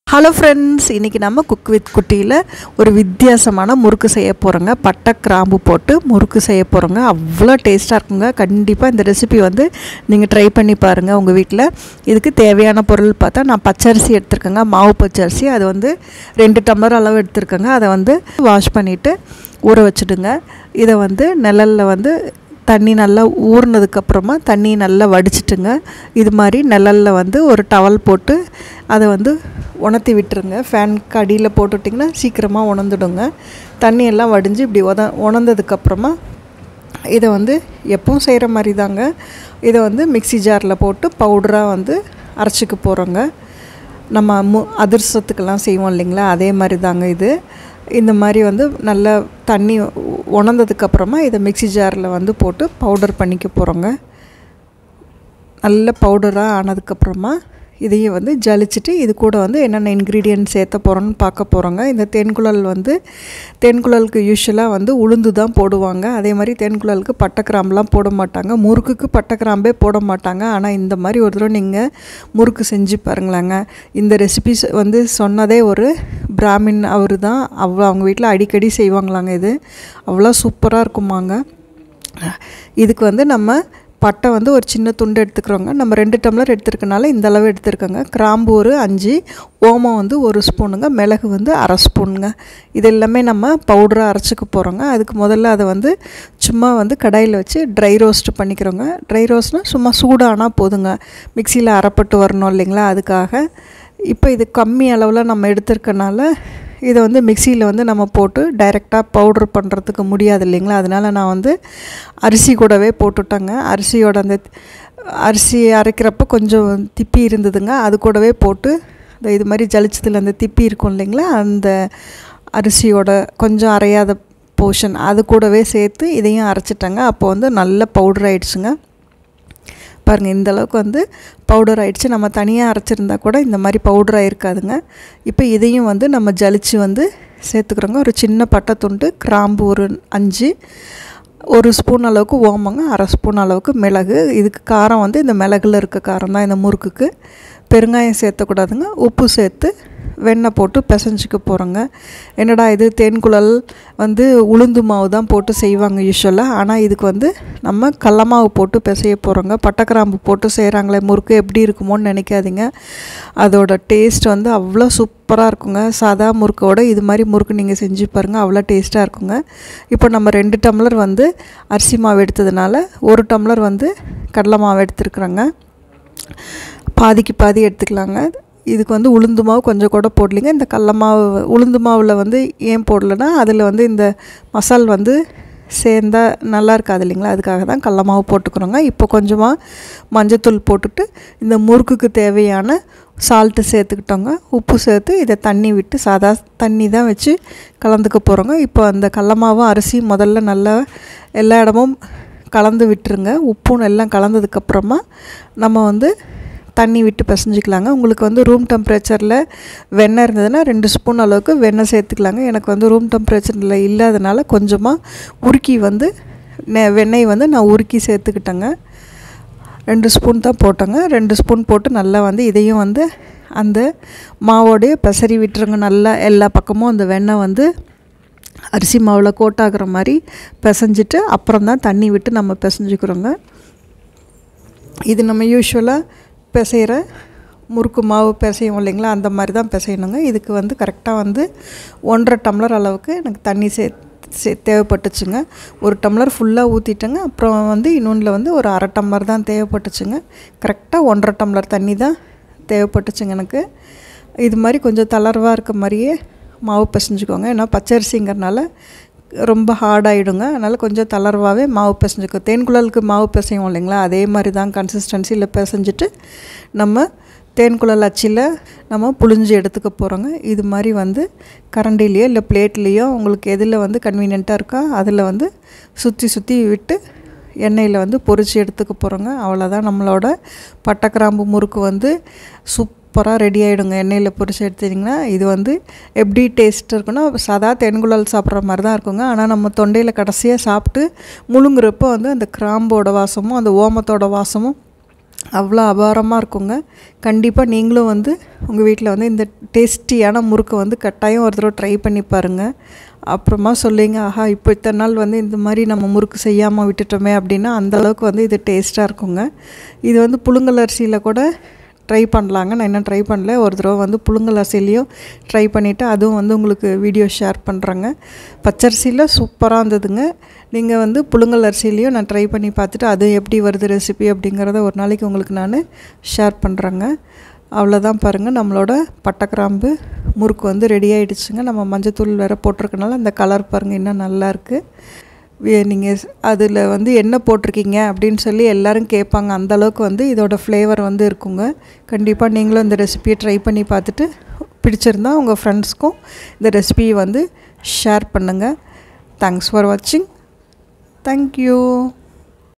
hello friends இன்றைக்கி நம்ம cook with குட்டியில் ஒரு வித்தியாசமான முறுக்கு செய்ய போகிறோங்க பட்டை கிராம்பு போட்டு முறுக்கு செய்ய போகிறோங்க அவ்வளோ டேஸ்ட்டாக இருக்குங்க கண்டிப்பாக இந்த ரெசிபி வந்து நீங்கள் ட்ரை பண்ணி பாருங்கள் உங்கள் வீட்டில் இதுக்கு தேவையான பொருள் பார்த்தா நான் பச்சரிசி எடுத்திருக்கேங்க மாவு பச்சரிசி அது வந்து ரெண்டு டம்ளர் அளவு எடுத்திருக்கேங்க அதை வந்து வாஷ் பண்ணிவிட்டு ஊற வச்சுடுங்க இதை வந்து நிழலில் வந்து தண்ணி நல்லா ஊறினதுக்கப்புறமா தண்ணி நல்லா வடிச்சிட்டுங்க இது மாதிரி நிழலில் வந்து ஒரு டவல் போட்டு அதை வந்து உணர்த்தி விட்டுருங்க ஃபேனுக்கு அடியில் போட்டுட்டிங்கன்னா சீக்கிரமாக உணர்ந்துடுங்க தண்ணி எல்லாம் வடிஞ்சு இப்படி உத உணர்ந்ததுக்கப்புறமா இதை வந்து எப்பவும் செய்கிற மாதிரி தாங்க இதை வந்து மிக்ஸி ஜாரில் போட்டு பவுடராக வந்து அரைச்சிக்க போகிறோங்க நம்ம மு அதிர்சத்துக்கெல்லாம் செய்வோம் இல்லைங்களா அதே மாதிரி தாங்க இது இந்த மாதிரி வந்து நல்லா தண்ணி உணர்ந்ததுக்கப்புறமா இதை மிக்ஸி ஜாரில் வந்து போட்டு பவுடர் பண்ணிக்க போகிறோங்க நல்ல பவுடராக ஆனதுக்கப்புறமா இதையும் வந்து ஜலிச்சுட்டு இது கூட வந்து என்னென்ன இன்க்ரீடியன்ட் சேர்த்த போகிறோன்னு பார்க்க போகிறோங்க இந்த தேன்குழல் வந்து தேன்குழலுக்கு யூஸ்வலாக வந்து உளுந்து தான் போடுவாங்க அதே மாதிரி தேன்குழலுக்கு பட்டை கிராம்பெலாம் போட மாட்டாங்க முறுக்குக்கு பட்டை கிராம்பே போட மாட்டாங்க ஆனால் இந்த மாதிரி ஒரு தடவை நீங்கள் முறுக்கு செஞ்சு பாருங்களாங்க இந்த ரெசிபிஸ் வந்து சொன்னதே ஒரு பிராமின் அவர் தான் அவ்வளோ அவங்க வீட்டில் அடிக்கடி செய்வாங்களாங்க இது அவ்வளோ சூப்பராக இருக்குமாங்க இதுக்கு வந்து நம்ம பட்டை வந்து ஒரு சின்ன துண்டு எடுத்துக்கிறோங்க நம்ம ரெண்டு டம்ளர் எடுத்துருக்கனால இந்த அளவு எடுத்துருக்கோங்க கிராம்பு ஒரு அஞ்சு ஓமம் வந்து ஒரு ஸ்பூனுங்க மிளகு வந்து அரை ஸ்பூனுங்க இது எல்லாமே நம்ம பவுடராக அரைச்சிக்க போகிறோங்க அதுக்கு முதல்ல அதை வந்து சும்மா வந்து கடாயில் வச்சு ட்ரை ரோஸ்ட் பண்ணிக்கிறோங்க ட்ரை ரோஸ்ட்னால் சும்மா சூடானால் போதுங்க மிக்சியில் அரைப்பட்டு வரணும் இல்லைங்களா அதுக்காக இப்போ இது கம்மி அளவில் நம்ம எடுத்திருக்கனால இதை வந்து மிக்சியில் வந்து நம்ம போட்டு டைரெக்டாக பவுட்ரு பண்ணுறதுக்கு முடியாது இல்லைங்களா அதனால் நான் வந்து அரிசி கூடவே போட்டுட்டேங்க அரிசியோட அந்த அரிசி அரைக்கிறப்ப கொஞ்சம் திப்பி இருந்ததுங்க அது கூடவே போட்டு இந்த இது மாதிரி ஜலிச்சதில் அந்த திப்பி இருக்கும் இல்லைங்களா அந்த அரிசியோட கொஞ்சம் அரையாத போர்ஷன் அது கூடவே சேர்த்து இதையும் அரைச்சிட்டேங்க அப்போ வந்து நல்ல பவுடர் ஆயிடுச்சுங்க பாருங்கள் இந்த அளவுக்கு வந்து பவுடர் ஆகிடுச்சு நம்ம தனியாக அரைச்சிருந்தா கூட இந்த மாதிரி பவுடர் ஆகிருக்காதுங்க இப்போ இதையும் வந்து நம்ம ஜலிச்சு வந்து சேர்த்துக்கிறோங்க ஒரு சின்ன பட்டை துண்டு கிராம்பு ஒரு அஞ்சு ஒரு ஸ்பூன் அளவுக்கு ஓமங்க அரை ஸ்பூன் அளவுக்கு மிளகு இதுக்கு காரம் வந்து இந்த மிளகுல இருக்க காரம் தான் இந்த முறுக்குக்கு பெருங்காயம் சேர்த்தக்கூடாதுங்க உப்பு சேர்த்து வெண்ணெய் போட்டு பிசைஞ்சிக்க போகிறோங்க என்னடா இது தேன்குழல் வந்து உளுந்து மாவு தான் போட்டு செய்வாங்க யூஸ்வலாக ஆனால் இதுக்கு வந்து நம்ம கடல மாவு போட்டு பிசைய போகிறோங்க பட்டைக்கிராம்பு போட்டு செய்கிறாங்களே முறுக்கு எப்படி இருக்குமோன்னு நினைக்காதீங்க அதோட டேஸ்ட் வந்து அவ்வளோ சூப்பராக இருக்குங்க சாதா முறுக்கோட இது மாதிரி முறுக்கு நீங்கள் செஞ்சு பாருங்கள் அவ்வளோ டேஸ்ட்டாக இருக்குங்க இப்போ நம்ம ரெண்டு டம்ளர் வந்து அரிசி மாவு எடுத்ததுனால ஒரு டம்ளர் வந்து கடலை மாவு எடுத்துருக்குறோங்க பாதிக்கு பாதி எடுத்துக்கலாங்க இதுக்கு வந்து உளுந்து மாவு கொஞ்சம் கூட போடலிங்க இந்த கடல மாவு உளுந்து மாவில் வந்து ஏன் போடலைன்னா அதில் வந்து இந்த மசால் வந்து சேர்ந்தா நல்லா இருக்காது இல்லைங்களா அதுக்காக தான் கடல மாவு போட்டுக்கிறோங்க இப்போ கொஞ்சமாக மஞ்சத்தூள் போட்டுட்டு இந்த முறுக்குக்கு தேவையான சால்ட்டு சேர்த்துக்கிட்டோங்க உப்பு சேர்த்து இதை தண்ணி விட்டு சாதா தண்ணி தான் வச்சு கலந்துக்க போகிறோங்க இப்போ அந்த கடல மாவும் அரிசி முதல்ல நல்லா எல்லா இடமும் கலந்து விட்டுருங்க உப்பும் எல்லாம் கலந்ததுக்கப்புறமா நம்ம வந்து தண்ணி விட்டு பிசைஞ்சிக்கலாங்க உங்களுக்கு வந்து ரூம் டெம்பரேச்சரில் வெண்ணெய் இருந்ததுன்னா ரெண்டு ஸ்பூன் அளவுக்கு வெண்ணெய் சேர்த்துக்கலாங்க எனக்கு வந்து ரூம் டெம்பரேச்சரில் இல்லாதனால கொஞ்சமாக உருக்கி வந்து நெ வெண்ணெய் வந்து நான் உருக்கி சேர்த்துக்கிட்டேங்க ரெண்டு ஸ்பூன் தான் போட்டேங்க ரெண்டு ஸ்பூன் போட்டு நல்லா வந்து இதையும் வந்து அந்த மாவோடைய பெசரி விட்டுருங்க நல்லா எல்லா பக்கமும் அந்த வெண்ணெய் வந்து அரிசி மாவில் கோட்டாகிற மாதிரி பிசைஞ்சிட்டு அப்புறம் தான் தண்ணி விட்டு நம்ம பிசைஞ்சிக்கிறோங்க இது நம்ம யூஸ்வலாக பிசைகிற முறுக்கு மாவு பிசையும் இல்லைங்களா அந்த மாதிரி தான் பிசையணுங்க இதுக்கு வந்து கரெக்டாக வந்து ஒன்றரை டம்ளர் அளவுக்கு எனக்கு தண்ணி சே சே தேவைப்பட்டுச்சுங்க ஒரு டம்ளர் ஃபுல்லாக ஊற்றிட்டேங்க அப்புறம் வந்து இன்னொன்றில் வந்து ஒரு அரை டம்ளர் தான் தேவைப்பட்டுச்சுங்க கரெக்டாக ஒன்றரை டம்ளர் தண்ணி தான் தேவைப்பட்டுச்சுங்க எனக்கு இது மாதிரி கொஞ்சம் தளர்வாக இருக்க மாதிரியே மாவு பிசைஞ்சுக்கோங்க ஏன்னா பச்சரிசிங்கிறனால ரொம்ப ஹார்டாகிடுங்க அதனால் கொஞ்சம் தளர்வாகவே மாவு பிசைஞ்சுக்கோ தேன்குழலுக்கு மாவு பிசையும் இல்லைங்களா அதே மாதிரி தான் கன்சிஸ்டன்சியில் பிசைஞ்சிட்டு நம்ம தேன்குழல் அச்சில் நம்ம புழிஞ்சு எடுத்துக்க போகிறோங்க இது மாதிரி வந்து கரண்டிலேயோ இல்லை பிளேட்லேயோ உங்களுக்கு எதில் வந்து கன்வீனியண்ட்டாக இருக்கோ அதில் வந்து சுற்றி சுற்றி விட்டு எண்ணெயில் வந்து பொரித்து எடுத்துக்க போகிறோங்க அவ்வளோதான் நம்மளோட பட்டைக்கிராம்பு முறுக்கு வந்து சூப் சூப்பராக ரெடி ஆகிடுங்க எண்ணெயில் பொரிச்சு எடுத்துட்டிங்கன்னா இது வந்து எப்படி டேஸ்ட் இருக்குன்னா சாதா தென்குழல் சாப்பிட்ற மாதிரி தான் இருக்குங்க ஆனால் நம்ம தொண்டையில் கடைசியாக சாப்பிட்டு முழுங்குறப்போ வந்து அந்த கிராம்போட வாசமும் அந்த ஓமத்தோட வாசமும் அவ்வளோ அபாரமாக இருக்குங்க கண்டிப்பாக நீங்களும் வந்து உங்கள் வீட்டில் வந்து இந்த டேஸ்டியான முறுக்கை வந்து கட்டாயம் ஒரு தடவை ட்ரை பண்ணி பாருங்கள் அப்புறமா சொல்லுங்க ஆஹா இப்போ இத்தனை நாள் வந்து இந்த மாதிரி நம்ம முறுக்கு செய்யாமல் விட்டுட்டோமே அப்படின்னா அந்தளவுக்கு வந்து இது டேஸ்ட்டாக இருக்குங்க இது வந்து புழுங்கல் அரிசியில் கூட ட்ரை பண்ணலாங்க நான் இன்னும் ட்ரை பண்ணல ஒரு தடவை வந்து புழுங்கல் அரிசிலையும் ட்ரை பண்ணிவிட்டு அதுவும் வந்து உங்களுக்கு வீடியோ ஷேர் பண்ணுறேங்க பச்சரிசியில் சூப்பராக இருந்ததுங்க நீங்கள் வந்து புழுங்கல் அரிசிலையும் நான் ட்ரை பண்ணி பார்த்துட்டு அது எப்படி வருது ரெசிபி அப்படிங்கிறத ஒரு நாளைக்கு உங்களுக்கு நான் ஷேர் பண்ணுறேங்க அவ்வளோதான் பாருங்கள் நம்மளோட பட்டைக்கிராம்பு முறுக்கு வந்து ரெடி ஆகிடுச்சுங்க நம்ம மஞ்சத்தூள் வேறு போட்டிருக்கனால அந்த கலர் பாருங்கள் இன்னும் நல்லாயிருக்கு நீங்கள் அதில் வந்து என்ன போட்டிருக்கீங்க அப்படின்னு சொல்லி எல்லோரும் கேட்பாங்க அந்தளவுக்கு வந்து இதோட ஃப்ளேவர் வந்து இருக்குங்க கண்டிப்பாக நீங்களும் இந்த ரெசிபியை ட்ரை பண்ணி பார்த்துட்டு பிடிச்சிருந்தா உங்கள் ஃப்ரெண்ட்ஸ்க்கும் இந்த ரெசிபியை வந்து ஷேர் பண்ணுங்கள் தேங்க்ஸ் ஃபார் வாட்சிங் தேங்க்யூ